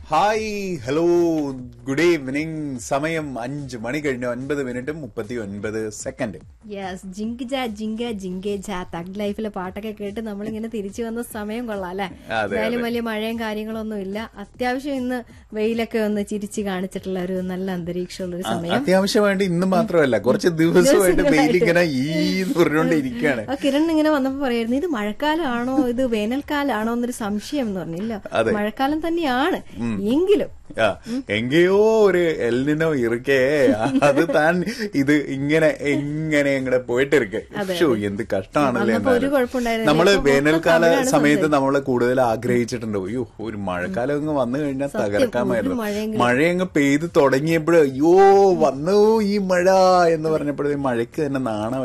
Hi hello good evening സമയം അഞ്ച് മണി കഴിഞ്ഞു ഒൻപത് മിനിറ്റും മുപ്പത്തി ഒൻപത് സെക്കൻഡ് യെസ് ജിങ്ക് ജാ ജിങ്ക ജിങ്കെ ജാ തഗ് ലൈഫിലെ പാട്ടൊക്കെ കേട്ട് നമ്മളിങ്ങനെ തിരിച്ചു വന്ന സമയം കൊള്ളാം അല്ലെ അതെ, എന്തായാലും വലിയ മഴയും കാര്യങ്ങളൊന്നും ഇല്ല അത്യാവശ്യം ഇന്ന് വെയിലൊക്കെ ഒന്ന് ചിരിച്ച് കാണിച്ചിട്ടുള്ള ഒരു നല്ല അന്തരീക്ഷമുള്ള ഒരു സമയം അത്യാവശ്യമായിട്ട് ഇന്ന് മാത്രമല്ല കുറച്ച് ദിവസമായിട്ട് വെയിൽ ഇങ്ങനെ ഈ പറഞ്ഞുകൊണ്ട് ഇരിക്കുകയാണ് ആ കിരൺ ഇങ്ങനെ വന്നപ്പോ പറയായിരുന്നു ഇത് മഴക്കാലമാണോ ഇത് വേനൽക്കാലാണോ എന്നൊരു സംശയം എന്ന് പറഞ്ഞില്ല അതെ. മഴക്കാലം തന്നെയാണ് എങ്കിലും ആ, എങ്കയോ ഒരു എല്ലിനോ ഇറുക്കേ അത് താൻ ഇത് ഇങ്ങനെ എങ്ങനെ ഇങ്ങനെ പോയിട്ട് ഇരിക്കെ ഷോ എന്ത് കഷ്ടമാണല്ലേ വന്നപ്പോ ഒരു എന്നാലും. കുഴപ്പമുണ്ടായിരുന്നില്ല. നമ്മള് ഇപ്പൊ മൊത്തം വേനൽക്കാല തമിഴാണ് സമയത്ത് നമ്മള് കൂടുതൽ ആഗ്രഹിച്ചിട്ടുണ്ട് അയ്യോ ഒരു മഴക്കാലം അങ്ങ് വന്നു കഴിഞ്ഞാൽ തകർക്കാമായിരുന്നു ഒരു മഴയെങ്കിലും. മഴയങ്ങ് പെയ്ത് തുടങ്ങിയപ്പോഴ് അയ്യോ വന്നു ഈ മഴ എന്ന് പറഞ്ഞപ്പോഴേ മഴയ്ക്ക് തന്നെ നാണം